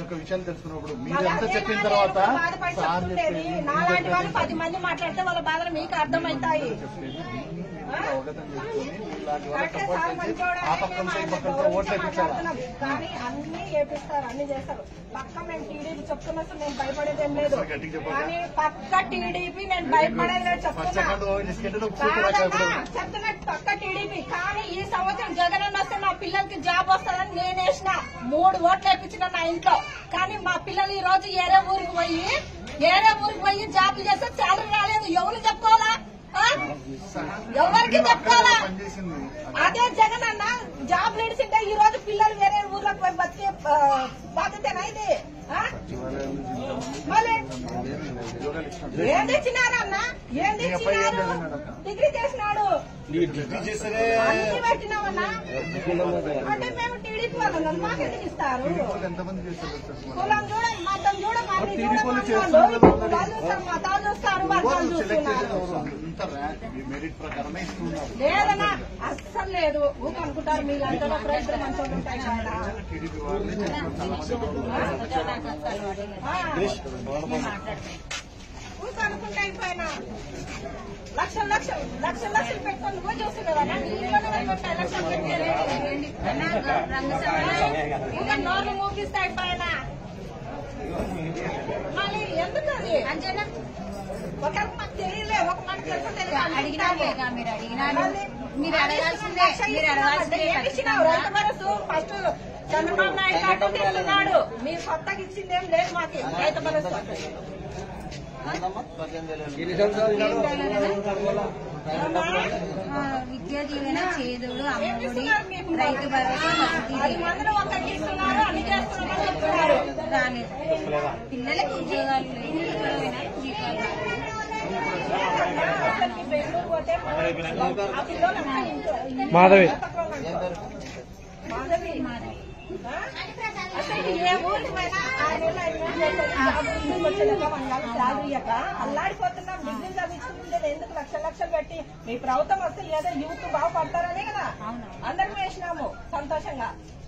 యొక్క విషయాలు తెలుసుకున్నప్పుడు మీరు మరి ఎంత అదే చెప్పిన నా తర్వాత నేను బాధపడి సార్ చెప్తుండేది. చెప్పేది నాలాంటి వాళ్ళు పది మంది మాట్లాడితే వాళ్ళ బాధలు మీకు అర్థమవుతాయి చెప్పేది దీన్ని మీరు అవగతం చేసుకుని మీలాంటి వాళ్ళకి కరెక్టే సపోర్ట్ సార్ చేసి మంచోడు ఆ అని పక్కన మేము ఈ ఆయన పక్కన గౌరవించి ఓట్లు వేయించాలా మాట్లాడుతున్నాం. కానీ అన్ని చేపిస్తారు అన్ని చేస్తారు పక్క మేము టీడీపీ చెప్తున్నట్టు నేను భయపడేది ఏం లేదు ఒకసారి గట్టిగా చెప్పండి. కానీ పక్క టీడీపీ నేను భయపడేది లేదు చెప్తున్నా పచ్చకండు బిస్కెట్ సూపర్ కాదమ్మా, ఇప్పుడు చెప్తున్నట్టు పక్క టీడీపీ కానీ ఈ సంవత్సరం జగన్ అన్న వస్తే నా పిల్లలకి జాబ్ వస్తుందని నేను వేసిన మూడు ఓట్లు వేయించిన నా ఇంట్లో కానీ మా పిల్లలు ఈ రోజు ఏరే ఊరికి పోయి ఏరే ఊరికి పోయి జాబ్ చేస్తే శాలరీ రాలేదు ఎవరు చెప్పుకోవాలా ఆ? ఎవరికి చెప్పుకోవాలా పనిచేసింది అదే జగన్ అన్న జాబ్ లేడిసింటే ఈ రోజు పిల్లలు వేరే ఊర్లోకి పోయి బతికే ఆ, బాధ్యతనా ఇది ఆ? మళ్ళీ ఏం తెచ్చినారన్న ఏం మీ అబ్బాయి ఏం తెచ్చినారు చదివినాడు అక్క? డిగ్రీ చేసినాడు డిగ్రీ చేసరే అన్ని పెట్టినామన్నా అంటే మేము టీడీపీ వాళ్ళం మాకెందుకు ఇస్తారు టీడీపీ ఎంతమంది చేస్తారు సార్ మరి? కులం చూడండి మతం చూడండి అన్ని టీడీపీ వాళ్ళు చూడండి చేస్తున్నారు ఇప్పుడు వాళ్ళు చూస్తారు మతాలు చూస్తారు వర్గాలు ఎవరు సెలెక్ట్ చేసేది చూస్తున్నారు ఎవరు? ఇంత ర్యాంక్ మీ మెరిట్ ప్రకారమే ఇస్తున్నారు లేదన్నా అస్సలు లేదు ఊక అనుకుంటారు మీరంతా ప్రజలు మంచిగా ఉంటాయి కదా టీడీపీ వాళ్ళే చేస్తున్నారు చాలా మంది ఆ. ఊక అనుకుంటే అయిపోయినా లక్షలు లక్షలు లక్షలు లక్షలు పెట్టుకొని నువ్వు చూసి కదా నా ఇంట్లోనే పెట్టుకుంటా లక్షలు పెట్టి ఇంకా నోర్లు మూపిస్తే అయిపోయినా మళ్ళీ ఎందుకు అది అంజనా ఒకరికి మాకు తెలియలే ఒక మాట తెలుసు అడిగినారులేగా మీరు అడిగినారు మళ్ళీ మీరు అడగాల్సిందే మీరు అడగాల్సిందే ఇచ్చినావు రైతు భరోసా ఫస్ట్ చంద్రబాబు నాయుడు గారు తీసుకున్నాడు మీరు కొత్తగా ఇచ్చిందేం లేదు మాకు రైతు భరోసా ఆ, విద్యా దీవెన చేదుడు ఏం అమ్మఒడి ఇస్తున్నారు మీకు? రైతు భరోసా వసతి పది దీవెన. మందిని ఒక్కరికి ఇస్తున్నారు అన్ని చేస్తున్నామని చెప్తున్నారు రాలేదు పిల్లలకి ఉద్యోగాలు లేవు ఎక్కడ పోయినా జీతాలు రాలేదు. అసలుకి బెంగళూరు పోతే ఆ పిల్లోలంతా ఇంట్లో- మాధవి. మాధవి మాధవి ఆ? అసలు ఏ ఊరికి పోయినా ఆరు నెలలు ఐదు నెలలు చేసేది జాబ్ ఇంటికి వచ్చేదాకా మన వాళ్ళు శాలరీ ఇయ్యక అల్లాడిపోతున్నాం డిగ్రీ చదివించుకుంటే ఎందుకు లక్షలు లక్షలు పెట్టి మీ ప్రభుత్వం వస్తే ఏదో యూత్ బాగుపడతారనే కదా అందరం వేసినాము సంతోషంగా